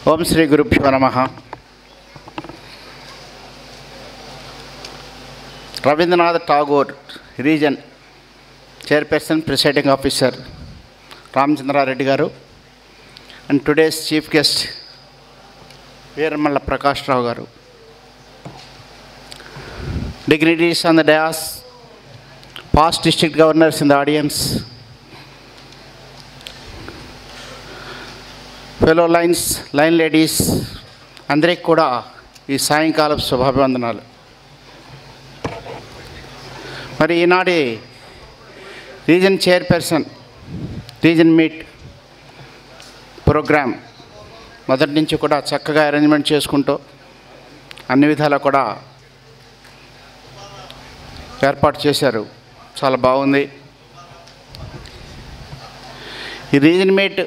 ఓం శ్రీ గురుభ్యో నమ Rabindranath Tagore region chairperson presiding officer Ramachandrareddy గారు and today's chief guest Veeramalla Prakash Rao గారు dignities on the dais past district governors in the audience fellow lions lion ladies అందరికి కూడా ఈ సాయంకాలం శుభాభివందనాలు మరి ఈనాటి region chairperson region meet programme మొదటి నుంచి కూడా చక్కగా అరేంజ్మెంట్ చేసుకుంటూ అన్ని విధాలా కూడా ఏర్పాటు చేశారు చాలా బాగుంది ఈ రీజన్ మీట్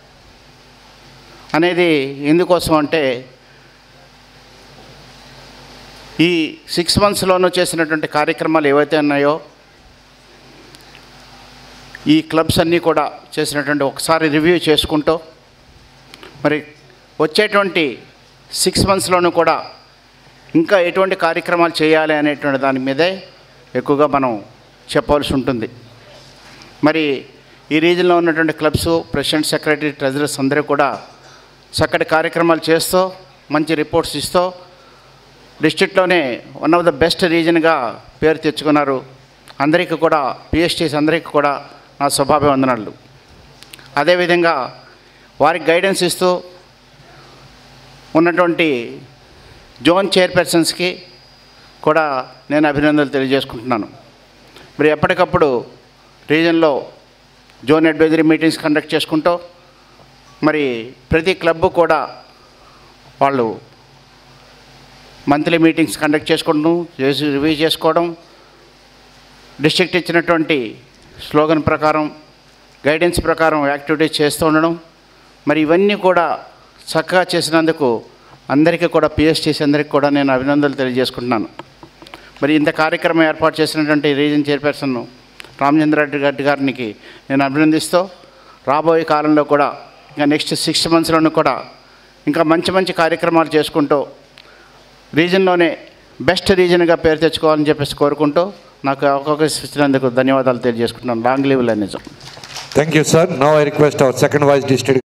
అనేది ఎందుకోసం అంటే ఈ సిక్స్ మంత్స్లోనూ చేసినటువంటి కార్యక్రమాలు ఏవైతే ఉన్నాయో ఈ క్లబ్స్ అన్నీ కూడా చేసినటువంటి ఒకసారి రివ్యూ చేసుకుంటూ మరి వచ్చేటువంటి సిక్స్ మంత్స్లోనూ కూడా ఇంకా ఎటువంటి కార్యక్రమాలు చేయాలి అనేటువంటి దాని మీదే ఎక్కువగా మనం చెప్పవలసి ఉంటుంది మరి ఈ రీజన్లో ఉన్నటువంటి క్లబ్స్ ప్రెసిడెంట్ సెక్రటరీ ట్రెజరర్స్ అందరూ కూడా చక్కటి కార్యక్రమాలు చేస్తూ మంచి రిపోర్ట్స్ ఇస్తూ డిస్ట్రిక్ట్లోనే వన్ ఆఫ్ ద బెస్ట్ రీజన్గా పేరు తెచ్చుకున్నారు అందరికీ కూడా పిఎస్టీస్ అందరికీ కూడా నా శుభాభివందనాలు అదేవిధంగా వారికి గైడెన్స్ ఇస్తూ ఉన్నటువంటి జోన్ చైర్పర్సన్స్కి కూడా నేను అభినందనలు తెలియజేసుకుంటున్నాను మరి ఎప్పటికప్పుడు రీజన్లో జోన్ అడ్వైజరీ మీటింగ్స్ కండక్ట్ చేసుకుంటూ మరి ప్రతి క్లబ్ కూడా వాళ్ళు మంత్లీ మీటింగ్స్ కండక్ట్ చేసుకోవడం చేసి రివ్యూ చేసుకోవడం డిస్ట్రిక్ట్ ఇచ్చినటువంటి స్లోగన్ ప్రకారం గైడెన్స్ ప్రకారం యాక్టివిటీస్ చేస్తూ ఉండడం మరి ఇవన్నీ కూడా చక్కగా చేసినందుకు అందరికీ కూడా పిఎస్టీసీ అందరికీ కూడా నేను అభినందనలు తెలియజేసుకుంటున్నాను మరి ఇంత కార్యక్రమం ఏర్పాటు చేసినటువంటి రీజన్ చైర్పర్సన్ రామచంద్రారెడ్డి గారి గారికి నేను అభినందిస్తూ రాబోయే కాలంలో కూడా ఇంకా నెక్స్ట్ సిక్స్ మంత్స్లోనూ కూడా ఇంకా మంచి మంచి కార్యక్రమాలు చేసుకుంటూ రీజన్లోనే బెస్ట్ రీజన్గా పేరు తెచ్చుకోవాలని చెప్పేసి కోరుకుంటూ నాకు అవకాశం ఇచ్చినందుకు ధన్యవాదాలు తెలియజేసుకుంటున్నాను లాంగ్ లీవ్ నిజం Thank you, sir. Now I request our second vice district